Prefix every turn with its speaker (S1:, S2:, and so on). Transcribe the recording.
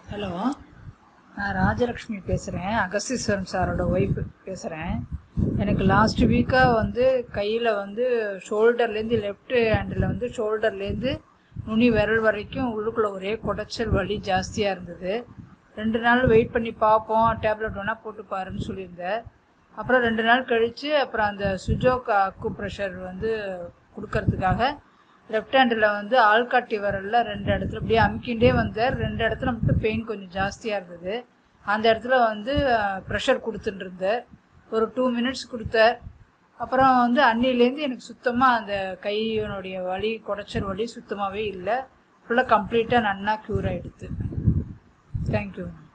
S1: hello நான் ராஜலக்ஷ்மி பேசுகிறேன் அகஸ்தீஸ்வரன் சாரோட ஒய்ஃப் பேசுகிறேன் எனக்கு லாஸ்ட் வீக்காக வந்து கையில் வந்து ஷோல்டர்லேருந்து லெஃப்ட் ஹேண்டில் வந்து ஷோல்டர்லேருந்து நுனி விரல் வரைக்கும் உள்ளுக்குள்ளே ஒரே குடைச்சல் வலி ஜாஸ்தியாக இருந்தது ரெண்டு நாள் வெயிட் பண்ணி பார்ப்போம் டேப்லெட் வேணால் போட்டு பாருன்னு சொல்லியிருந்தேன் அப்புறம் ரெண்டு நாள் கழித்து அப்புறம் அந்த சுஜோக் அக்கு ப்ரெஷர் வந்து கொடுக்கறதுக்காக லெஃப்ட் ஹேண்டில் வந்து ஆள்காட்டி விரலில் ரெண்டு இடத்துல அப்படியே அமுக்கிண்டே வந்தார் ரெண்டு இடத்துல மட்டும் பெயின் கொஞ்சம் ஜாஸ்தியாக இருந்தது அந்த இடத்துல வந்து ப்ரெஷர் கொடுத்துட்டு இருந்தார் ஒரு டூ மினிட்ஸ் கொடுத்தார் அப்புறம் வந்து அன்னிலேருந்து எனக்கு சுத்தமாக அந்த கையினுடைய வலி குடைச்சல் வலி சுத்தமாகவே இல்லை ஃபுல்லாக கம்ப்ளீட்டாக நன்னா க்யூர் ஆகிடுது தேங்க்யூ